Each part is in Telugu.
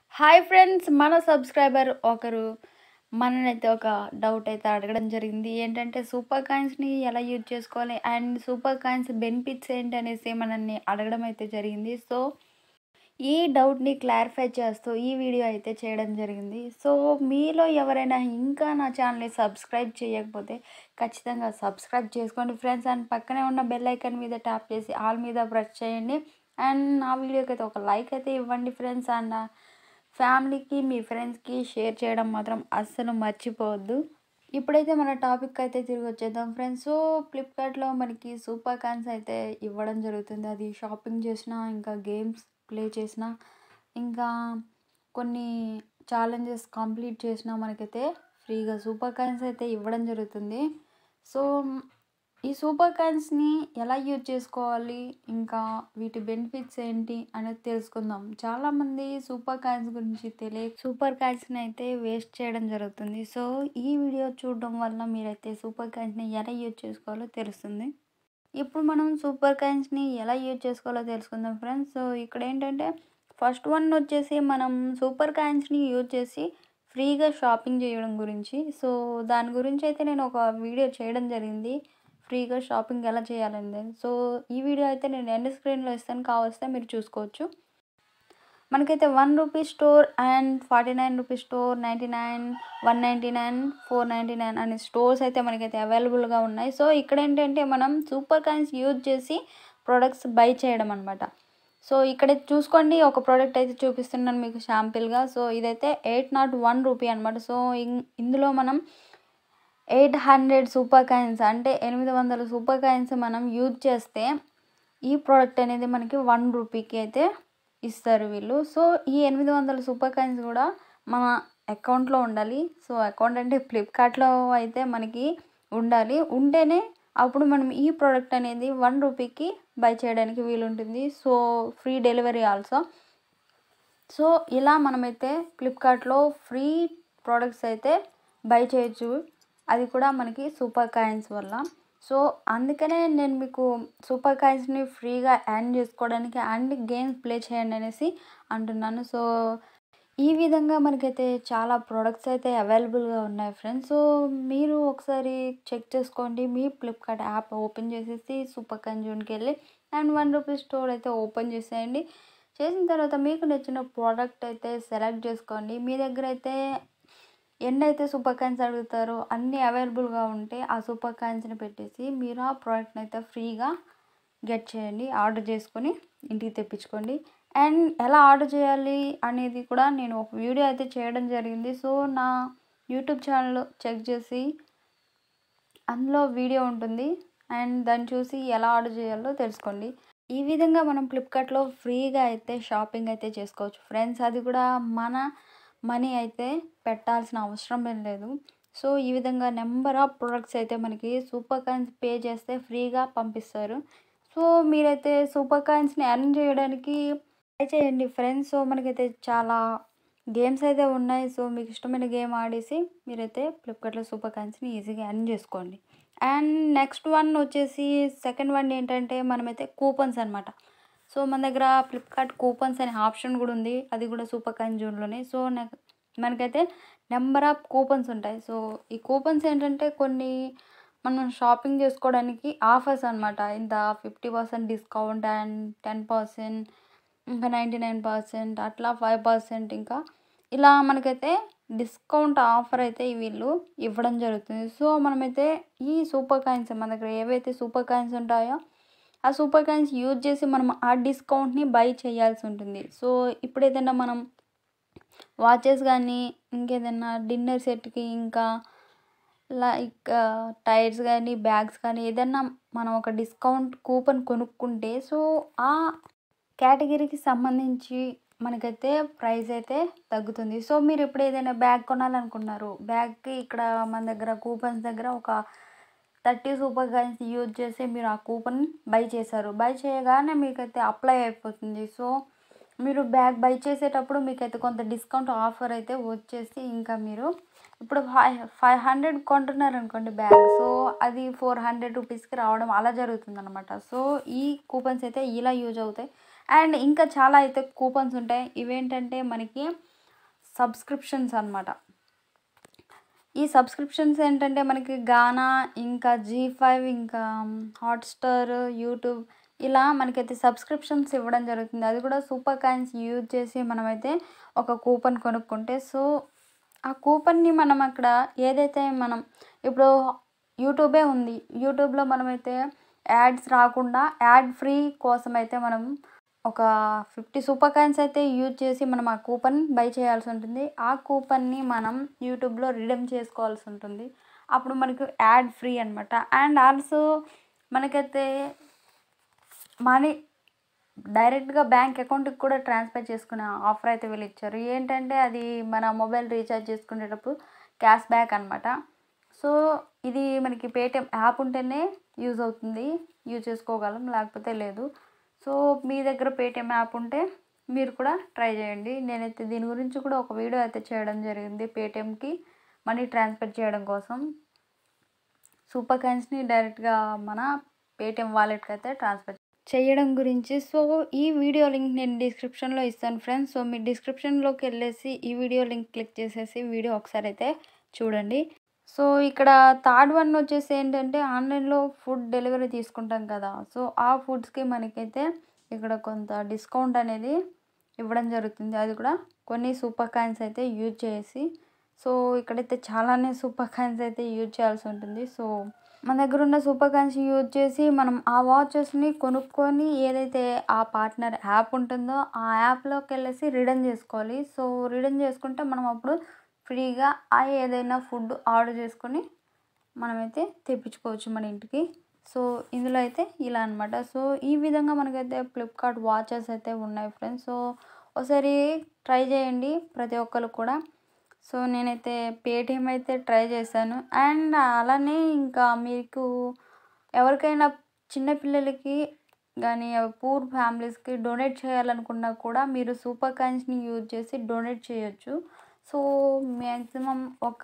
హాయ్ ఫ్రెండ్స్ మన సబ్స్క్రైబర్ ఒకరు మననైతే ఒక డౌట్ అయితే అడగడం జరిగింది ఏంటంటే సూపర్ కాయిన్స్ని ఎలా యూజ్ చేసుకోవాలి అండ్ సూపర్ కాయిన్స్ బెనిఫిట్స్ ఏంటి అనేసి మనల్ని అడగడం అయితే జరిగింది సో ఈ డౌట్ని క్లారిఫై చేస్తూ ఈ వీడియో అయితే చేయడం జరిగింది సో మీలో ఎవరైనా ఇంకా నా ఛానల్ని సబ్స్క్రైబ్ చేయకపోతే ఖచ్చితంగా సబ్స్క్రైబ్ చేసుకోండి ఫ్రెండ్స్ అండ్ పక్కనే ఉన్న బెల్ ఐకాన్ మీద ట్యాప్ చేసి ఆల్ మీద ప్రెస్ చేయండి అండ్ నా వీడియోకి అయితే ఒక లైక్ అయితే ఇవ్వండి ఫ్రెండ్స్ అండ్ ఫ్యామిలీకి మీ ఫ్రెండ్స్కి షేర్ చేయడం మాత్రం అస్సలు మర్చిపోవద్దు ఇప్పుడైతే మన టాపిక్ అయితే తిరిగి వచ్చేద్దాం ఫ్రెండ్స్ సో ఫ్లిప్కార్ట్లో మనకి సూపర్ కాయిన్స్ అయితే ఇవ్వడం జరుగుతుంది అది షాపింగ్ చేసినా ఇంకా గేమ్స్ ప్లే చేసినా ఇంకా కొన్ని ఛాలెంజెస్ కంప్లీట్ చేసినా మనకైతే ఫ్రీగా సూపర్ కాయిన్స్ అయితే ఇవ్వడం జరుగుతుంది సో ఈ సూపర్ కాయిన్స్ని ఎలా యూజ్ చేసుకోవాలి ఇంకా వీటి బెనిఫిట్స్ ఏంటి అనేది తెలుసుకుందాం చాలామంది సూపర్ కాయిన్స్ గురించి తెలియ సూపర్ కాయిన్స్ని అయితే వేస్ట్ చేయడం జరుగుతుంది సో ఈ వీడియో చూడడం వల్ల మీరైతే సూపర్ కాయిన్స్ని ఎలా యూజ్ చేసుకోవాలో తెలుస్తుంది ఇప్పుడు మనం సూపర్ కాయిన్స్ని ఎలా యూజ్ చేసుకోవాలో తెలుసుకుందాం ఫ్రెండ్స్ సో ఇక్కడ ఏంటంటే ఫస్ట్ వన్ వచ్చేసి మనం సూపర్ కాయిన్స్ని యూజ్ చేసి ఫ్రీగా షాపింగ్ చేయడం గురించి సో దాని గురించి అయితే నేను ఒక వీడియో చేయడం జరిగింది ఫ్రీగా షాపింగ్ ఎలా చేయాలండి సో ఈ వీడియో అయితే నేను ఎండ్ స్క్రీన్లో ఇస్తాను కావస్తే మీరు చూసుకోవచ్చు మనకైతే one rupee store and forty nine rupees store ninety nine one ninety nine four ninety nine అనే స్టోర్స్ అయితే మనకైతే అవైలబుల్గా ఉన్నాయి సో ఇక్కడ ఏంటంటే మనం సూపర్ కాయిన్స్ యూజ్ చేసి ప్రొడక్ట్స్ బై చేయడం అనమాట సో ఇక్కడ చూసుకోండి ఒక ప్రోడక్ట్ అయితే చూపిస్తున్నాను మీకు షాంపిల్గా సో ఇదైతే ఎయిట్ నాట్ వన్ రూపీ అనమాట సో ఇందులో మనం ఎయిట్ హండ్రెడ్ సూపర్ కాయిన్స్ అంటే ఎనిమిది వందల సూపర్ కాయిన్స్ మనం యూజ్ చేస్తే ఈ ప్రోడక్ట్ అనేది మనకి వన్ రూపీకి అయితే ఇస్తారు వీళ్ళు సో ఈ ఎనిమిది వందల సూపర్ కాయిన్స్ కూడా మన అకౌంట్లో ఉండాలి సో అకౌంట్ అంటే ఫ్లిప్కార్ట్లో అయితే మనకి ఉండాలి ఉంటేనే అప్పుడు మనం ఈ ప్రోడక్ట్ అనేది వన్ రూపీకి బై చేయడానికి వీలుంటుంది so free delivery also so ఇలా మనమైతే ఫ్లిప్కార్ట్లో ఫ్రీ ప్రోడక్ట్స్ అయితే బై చేయొచ్చు అది కూడా మనకి సూపర్ కాయిన్స్ వల్ల సో అందుకనే నేను మీకు సూపర్ కాయిన్స్ని ఫ్రీగా యాడ్ చేసుకోవడానికి అండ్ గేమ్స్ ప్లే చేయండి అనేసి అంటున్నాను సో ఈ విధంగా మనకైతే చాలా ప్రోడక్ట్స్ అయితే అవైలబుల్గా ఉన్నాయి ఫ్రెండ్స్ సో మీరు ఒకసారి చెక్ చేసుకోండి మీ ఫ్లిప్కార్ట్ యాప్ ఓపెన్ చేసేసి సూపర్ కాయిన్ జోన్కి వెళ్ళి అండ్ వన్ రూపీ స్టోర్ అయితే ఓపెన్ చేసేయండి చేసిన తర్వాత మీకు నచ్చిన ప్రోడక్ట్ అయితే సెలెక్ట్ చేసుకోండి మీ దగ్గర అయితే ఎన్ని అయితే సూపర్ కాయిన్స్ అడుగుతారో అన్నీ అవైలబుల్గా ఉంటే ఆ సూపర్ కాయిన్స్ని పెట్టేసి మీరు ఆ ప్రోడక్ట్ని అయితే ఫ్రీగా గెట్ చేయండి ఆర్డర్ చేసుకొని ఇంటికి తెప్పించుకోండి అండ్ ఎలా ఆర్డర్ చేయాలి అనేది కూడా నేను ఒక వీడియో అయితే చేయడం జరిగింది సో నా యూట్యూబ్ ఛానల్ చెక్ చేసి అందులో వీడియో ఉంటుంది అండ్ దాన్ని చూసి ఎలా ఆర్డర్ చేయాలో తెలుసుకోండి ఈ విధంగా మనం ఫ్లిప్కార్ట్లో ఫ్రీగా అయితే షాపింగ్ అయితే చేసుకోవచ్చు ఫ్రెండ్స్ అది కూడా మన మనీ అయితే పెట్టాల్సిన అవసరం ఏం లేదు సో ఈ విధంగా నెంబర్ ఆఫ్ ప్రొడక్ట్స్ అయితే మనకి సూపర్ కాయిన్స్ పే చేస్తే ఫ్రీగా పంపిస్తారు సో మీరైతే సూపర్ కాయిన్స్ని ఎర్న్ చేయడానికి ట్రై చేయండి ఫ్రెండ్స్ సో మనకైతే చాలా గేమ్స్ అయితే ఉన్నాయి సో మీకు ఇష్టమైన గేమ్ ఆడేసి మీరైతే ఫ్లిప్కార్ట్లో సూపర్ కాయిన్స్ని ఈజీగా ఎర్న్ చేసుకోండి అండ్ నెక్స్ట్ వన్ వచ్చేసి సెకండ్ వన్ ఏంటంటే మనమైతే కూపన్స్ అనమాట సో మన దగ్గర ఫ్లిప్కార్ట్ కూపన్స్ అనే ఆప్షన్ కూడా ఉంది అది కూడా సూపర్ కాయిన్ జోన్లోనే సో మనకైతే నెంబర్ ఆఫ్ కూపన్స్ ఉంటాయి సో ఈ కూపన్స్ ఏంటంటే కొన్ని మనం షాపింగ్ చేసుకోవడానికి ఆఫర్స్ అనమాట ఇంత fifty percent discount and ten percent ఇంకా నైంటీ నైన్ పర్సెంట్ అట్లా ఫైవ్ పర్సెంట్ ఇంకా ఇలా మనకైతే డిస్కౌంట్ ఆఫర్ అయితే వీళ్ళు ఇవ్వడం జరుగుతుంది సో మనమైతే ఈ సూపర్ కాయిన్స్ మన దగ్గర ఏవైతే సూపర్ కాయిన్స్ ఉంటాయో ఆ సూపర్ కాయిన్స్ యూజ్ చేసి మనం ఆ డిస్కౌంట్ని బై చేయాల్సి ఉంటుంది సో ఇప్పుడు ఏదైనా మనం వాచెస్ కానీ ఇంకేదైనా డిన్నర్ సెట్కి ఇంకా లైక్ టైర్స్ కానీ బ్యాగ్స్ కానీ ఏదైనా మనం ఒక డిస్కౌంట్ కూపన్ కొనుక్కుంటే సో ఆ కేటగిరీకి సంబంధించి మనకైతే ప్రైస్ అయితే తగ్గుతుంది సో మీరు ఇప్పుడు ఏదైనా బ్యాగ్ కొనాలనుకున్నారు బ్యాగ్కి ఇక్కడ మన దగ్గర కూపన్స్ దగ్గర ఒక థర్టీ సూపర్ కాయిన్స్ యూజ్ చేసి మీరు ఆ కూపన్ బై చేశారు బై చేయగానే మీకైతే అప్లై అయిపోతుంది సో మీరు బ్యాగ్ బై చేసేటప్పుడు మీకైతే కొంత డిస్కౌంట్ ఆఫర్ అయితే వచ్చేసి ఇంకా మీరు ఇప్పుడు ఫైవ్ ఫైవ్ హండ్రెడ్ కొంటున్నారు అనుకోండి బ్యాగ్ సో అది ఫోర్ హండ్రెడ్ రూపీస్కి రావడం అలా జరుగుతుంది అనమాట సో ఈ కూపన్స్ అయితే ఇలా యూజ్ అవుతాయి అండ్ ఇంకా చాలా అయితే కూపన్స్ ఉంటాయి ఇవేంటంటే మనకి సబ్స్క్రిప్షన్స్ అనమాట ఈ సబ్స్క్రిప్షన్స్ ఏంటంటే మనకి గానా ఇంకా జీ ఫైవ్ ఇంకా హాట్స్టార్ యూట్యూబ్ ఇలా మనకైతే సబ్స్క్రిప్షన్స్ ఇవ్వడం జరుగుతుంది అది కూడా సూపర్ కాయిన్స్ యూజ్ చేసి మనమైతే ఒక కూపన్ కొనుక్కుంటే సో ఆ కూపన్ని మనం అక్కడ ఏదైతే మనం ఇప్పుడు యూట్యూబే ఉంది యూట్యూబ్లో మనమైతే యాడ్స్ రాకుండా యాడ్ ఫ్రీ కోసం అయితే మనం ఒక ఫిఫ్టీ సూపర్ కాయిన్స్ అయితే యూజ్ చేసి మనం ఆ కూపన్ బై చేయాల్సి ఉంటుంది ఆ కూపన్ని మనం యూట్యూబ్లో రిడీమ్ చేసుకోవాల్సి ఉంటుంది అప్పుడు మనకు యాడ్ ఫ్రీ అనమాట అండ్ ఆల్సో మనకైతే మనీ డైరెక్ట్గా బ్యాంక్ అకౌంట్కి కూడా ట్రాన్స్ఫర్ చేసుకునే ఆఫర్ అయితే వీళ్ళు ఇచ్చారు ఏంటంటే అది మన మొబైల్ రీఛార్జ్ చేసుకునేటప్పుడు క్యాష్ బ్యాక్ అనమాట సో ఇది మనకి పేటిఎం యాప్ ఉంటేనే యూజ్ అవుతుంది యూజ్ చేసుకోగలం లేకపోతే లేదు సో మీ దగ్గర పేటిఎం యాప్ ఉంటే మీరు కూడా ట్రై చేయండి నేనైతే దీని గురించి కూడా ఒక వీడియో అయితే చేయడం జరిగింది పేటిఎంకి మనీ ట్రాన్స్ఫర్ చేయడం కోసం సూపర్ కాయిన్స్ని డైరెక్ట్గా మన పేటిఎం వాలెట్కి అయితే ట్రాన్స్ఫర్ చేయడం గురించి సో ఈ వీడియో లింక్ నేను డిస్క్రిప్షన్లో ఇస్తాను ఫ్రెండ్స్ సో మీ డిస్క్రిప్షన్లోకి వెళ్ళేసి ఈ వీడియో లింక్ క్లిక్ చేసేసి వీడియో ఒకసారి అయితే చూడండి సో ఇక్కడ థర్డ్ వన్ వచ్చేసి ఏంటంటే ఆన్లైన్లో ఫుడ్ డెలివరీ తీసుకుంటాం కదా సో ఆ ఫుడ్స్కి మనకైతే ఇక్కడ కొంత డిస్కౌంట్ అనేది ఇవ్వడం జరుగుతుంది అది కూడా కొన్ని సూపర్ కాయిన్స్ అయితే యూజ్ చేసి సో ఇక్కడైతే చాలానే సూపర్ కాయిన్స్ అయితే యూజ్ చేయాల్సి ఉంటుంది సో మన దగ్గర ఉన్న సూపర్ కాయిన్స్ యూజ్ చేసి మనం ఆ వాచెస్ని కొనుక్కొని ఏదైతే ఆ పార్ట్నర్ యాప్ ఉంటుందో ఆ యాప్లోకి వెళ్ళేసి రిటర్న్ చేసుకోవాలి సో రిటర్న్ చేసుకుంటే మనం అప్పుడు ఫ్రీగా ఆ ఏదైనా ఫుడ్ ఆర్డర్ చేసుకొని మనమైతే తెప్పించుకోవచ్చు మన ఇంటికి సో ఇందులో అయితే ఇలా అనమాట సో ఈ విధంగా మనకైతే ఫ్లిప్కార్ట్ వాచెస్ అయితే ఉన్నాయి ఫ్రెండ్స్ సో ఒకసారి ట్రై చేయండి ప్రతి ఒక్కరు కూడా సో నేనైతే పేటిఎం అయితే ట్రై చేశాను అండ్ అలానే ఇంకా మీకు ఎవరికైనా చిన్నపిల్లలకి కానీ పూర్ ఫ్యామిలీస్కి డొనేట్ చేయాలనుకున్నా కూడా మీరు సూపర్ కాయిన్స్ని యూజ్ చేసి డొనేట్ చేయొచ్చు సో మ్యాక్సిమం ఒక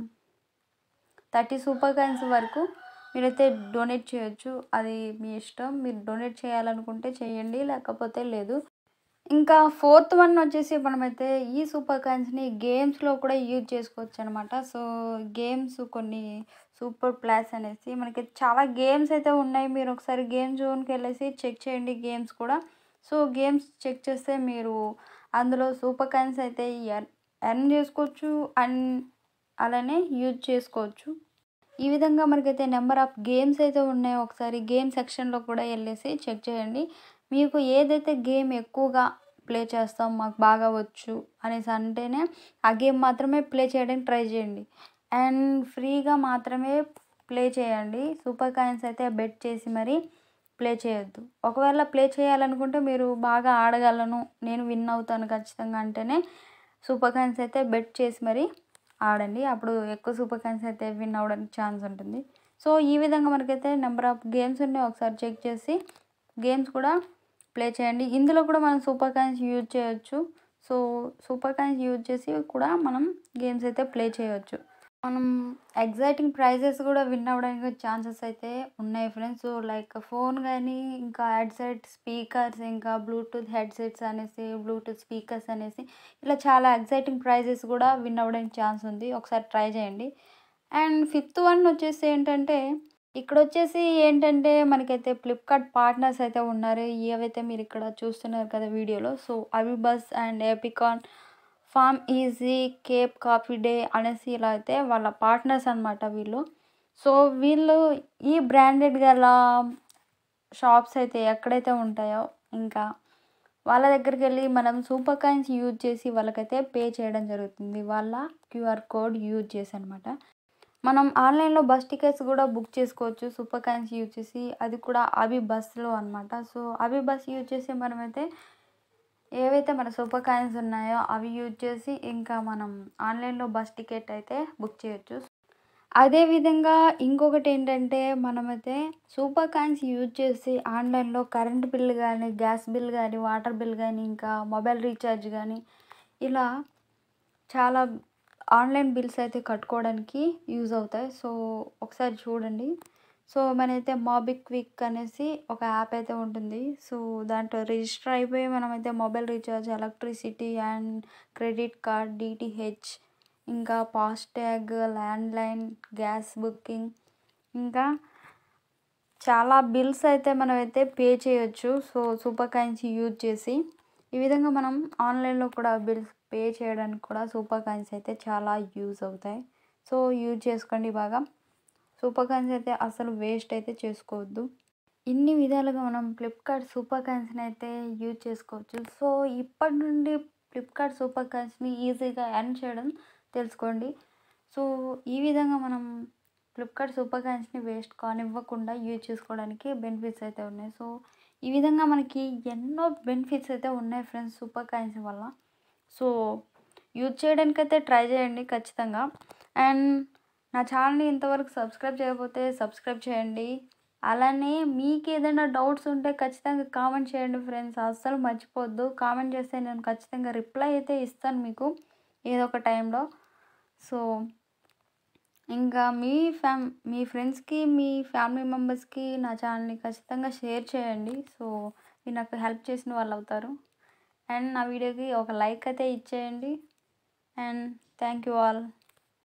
థర్టీ సూపర్ కాయిన్స్ వరకు మీరైతే డొనేట్ చేయొచ్చు అది మీ ఇష్టం మీరు డొనేట్ చేయాలనుకుంటే చేయండి లేకపోతే లేదు ఇంకా ఫోర్త్ వన్ వచ్చేసి మనమైతే ఈ సూపర్ కాయిన్స్ని గేమ్స్లో కూడా యూజ్ చేసుకోవచ్చు అనమాట సో గేమ్స్ కొన్ని సూపర్ ప్లాస్ అనేసి మనకి చాలా గేమ్స్ అయితే ఉన్నాయి మీరు ఒకసారి గేమ్ జోన్కి వెళ్ళేసి చెక్ చేయండి గేమ్స్ కూడా సో గేమ్స్ చెక్ చేస్తే మీరు అందులో సూపర్ కాయిన్స్ అయితే ఎర్న్ చేసుకోవచ్చు అండ్ అలానే యూజ్ చేసుకోవచ్చు ఈ విధంగా మనకైతే నెంబర్ ఆఫ్ గేమ్స్ అయితే ఉన్నాయో ఒకసారి గేమ్ సెక్షన్లో కూడా వెళ్ళేసి చెక్ చేయండి మీకు ఏదైతే గేమ్ ఎక్కువగా ప్లే చేస్తాం మాకు బాగా వచ్చు అనేసి అంటేనే ఆ గేమ్ మాత్రమే ప్లే చేయడానికి ట్రై చేయండి అండ్ ఫ్రీగా మాత్రమే ప్లే చేయండి సూపర్ కాయిన్స్ అయితే బెట్ చేసి మరి ప్లే చేయొద్దు ఒకవేళ ప్లే చేయాలనుకుంటే మీరు బాగా ఆడగలను నేను విన్ అవుతాను ఖచ్చితంగా అంటేనే సూపర్ కాయిన్స్ అయితే బెట్ చేసి మరి ఆడండి అప్పుడు ఎక్కువ సూపర్ కాయిన్స్ అయితే విన్ అవ్వడానికి ఛాన్స్ ఉంటుంది సో ఈ విధంగా మనకైతే నెంబర్ ఆఫ్ గేమ్స్ ఉన్నాయి ఒకసారి చెక్ చేసి గేమ్స్ కూడా ప్లే చేయండి ఇందులో కూడా మనం సూపర్ కాయిన్స్ యూజ్ చేయొచ్చు సో సూపర్ కాయిన్స్ యూజ్ చేసి కూడా మనం గేమ్స్ అయితే ప్లే చేయొచ్చు మనం ఎగ్జైటింగ్ ప్రైజెస్ కూడా విన్ అవ్వడానికి ఛాన్సెస్ అయితే ఉన్నాయి ఫ్రెండ్స్ సో లైక్ ఫోన్ కానీ ఇంకా హెడ్సెట్ స్పీకర్స్ ఇంకా బ్లూటూత్ హెడ్సెట్స్ అనేసి బ్లూటూత్ స్పీకర్స్ అనేసి ఇలా చాలా ఎగ్జైటింగ్ ప్రైజెస్ కూడా విన్ అవ్వడానికి ఛాన్స్ ఉంది ఒకసారి ట్రై చేయండి అండ్ ఫిఫ్త్ వన్ వచ్చేసి ఏంటంటే ఇక్కడ వచ్చేసి ఏంటంటే మనకైతే ఫ్లిప్కార్ట్ పార్ట్నర్స్ అయితే ఉన్నారు ఏవైతే మీరు ఇక్కడ చూస్తున్నారు కదా వీడియోలో సో అవిబస్ అండ్ ఎపికాన్ PharmEasy Cafe Coffee Day అనేసి ఇలా అయితే వాళ్ళ పార్ట్నర్స్ అనమాట వీళ్ళు సో వీళ్ళు ఈ బ్రాండెడ్ గల షాప్స్ అయితే ఎక్కడైతే ఉంటాయో ఇంకా వాళ్ళ దగ్గరికి వెళ్ళి మనం సూపర్ కాయిన్స్ యూజ్ చేసి వాళ్ళకైతే పే చేయడం జరుగుతుంది వాళ్ళ క్యూఆర్ కోడ్ యూజ్ చేసి అనమాట మనం ఆన్లైన్లో బస్ టికెట్స్ కూడా బుక్ చేసుకోవచ్చు సూపర్ కాయిన్స్ యూజ్ చేసి అది కూడా అవి బస్సులో అనమాట సో అవి బస్ యూజ్ చేసి మనమైతే ఏవైతే మన సూపర్ కాయిన్స్ ఉన్నాయో అవి యూజ్ చేసి ఇంకా మనం ఆన్లైన్లో బస్ టికెట్ అయితే బుక్ చేయొచ్చు అదేవిధంగా ఇంకొకటి ఏంటంటే మనమైతే సూపర్ కాయిన్స్ యూజ్ చేసి ఆన్లైన్లో కరెంట్ బిల్ కానీ గ్యాస్ బిల్ కానీ వాటర్ బిల్ కానీ ఇంకా మొబైల్ రీఛార్జ్ కానీ ఇలా చాలా ఆన్లైన్ బిల్స్ అయితే కట్టుకోవడానికి యూజ్ అవుతాయి సో ఒకసారి చూడండి సో మనైతే మోబిక్విక్ అనేసి ఒక యాప్ అయితే ఉంటుంది సో దాంట్లో రిజిస్టర్ అయిపోయి మనమైతే mobile recharge electricity and credit card DTH ఇంకా ఫాస్టాగ్ ల్యాండ్లైన్ గ్యాస్ బుకింగ్ ఇంకా చాలా బిల్స్ అయితే మనమైతే పే చేయొచ్చు సో సూపర్ కాయిన్స్ యూజ్ చేసి ఈ విధంగా మనం ఆన్లైన్లో కూడా బిల్స్ పే చేయడానికి కూడా సూపర్ కాయిన్స్ అయితే చాలా యూజ్ అవుతాయి సో యూజ్ చేసుకోండి బాగా సూపర్ కాయిన్స్ అయితే అసలు వేస్ట్ అయితే చేసుకోవద్దు ఇన్ని విధాలుగా మనం ఫ్లిప్కార్ట్ సూపర్ కాయిన్స్ని అయితే యూజ్ చేసుకోవచ్చు సో ఇప్పటి నుండి ఫ్లిప్కార్ట్ సూపర్ కాయిన్స్ని ఈజీగా ఎర్న్ చేయడం తెలుసుకోండి సో ఈ విధంగా మనం ఫ్లిప్కార్ట్ సూపర్ కాయిన్స్ని వేస్ట్ కానివ్వకుండా యూజ్ చేసుకోవడానికి బెనిఫిట్స్ అయితే ఉన్నాయి సో ఈ విధంగా మనకి ఎన్నో బెనిఫిట్స్ అయితే ఉన్నాయి ఫ్రెండ్స్ సూపర్ కాయిన్స్ వల్ల సో యూజ్ చేయడానికి అయితే ట్రై చేయండి ఖచ్చితంగా అండ్ నా ఛానల్ని ఇంతవరకు సబ్స్క్రైబ్ చేయకపోతే సబ్స్క్రైబ్ చేయండి అలానే మీకు ఏదైనా డౌట్స్ ఉంటే ఖచ్చితంగా కామెంట్ చేయండి ఫ్రెండ్స్ అస్సలు మర్చిపోవద్దు కామెంట్ చేస్తే నేను ఖచ్చితంగా రిప్లై అయితే ఇస్తాను మీకు ఏదో ఒక టైంలో సో ఇంకా మీ ఫ్యామ్ మీ ఫ్రెండ్స్కి మీ ఫ్యామిలీ మెంబర్స్కి నా ఛానల్ని ఖచ్చితంగా షేర్ చేయండి సో మీరు నాకు హెల్ప్ చేసిన వాళ్ళు అవుతారు అండ్ నా వీడియోకి ఒక లైక్ అయితే ఇచ్చేయండి అండ్ థ్యాంక్ యూ ఆల్